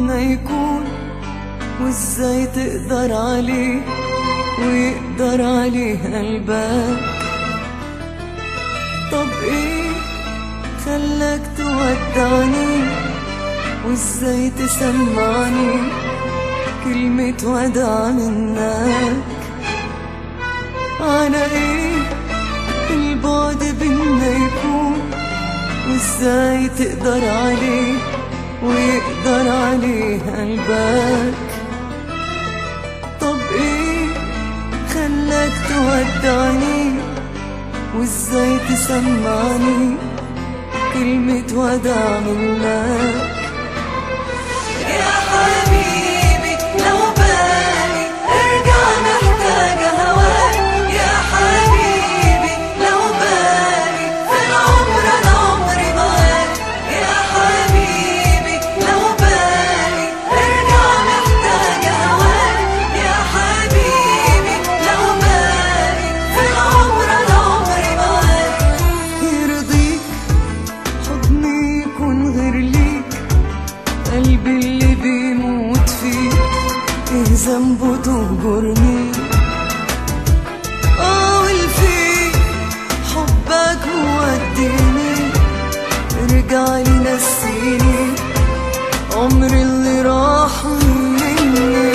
بينا يكون وازاي تقدر عليه ويقدر عليه قلبك طب ايه خلاك تودعني وازاي تسمعني كلمة وداع منك على ايه البعد بينا يكون وازاي تقدر عليه ويقدر عليه قلبك طب ايه خلاك تودعني وازاي تسمعني كلمة وداع منك يا حبيبي لو بالي ارجع محتاجة هواك يا حبيبي لو بالي في العمر انا عمري معاك يا حبيبي لو بالي ارجع محتاجة هواك يا حبيبي لو بالي في العمر انا عمري معاك يرضيك حضني يكون غير ليك قلبي اللي بيموت فيك ايه ذنبه تهجرني اه والفيك حبك موديني رجع لي نسيني عمري اللي راح مني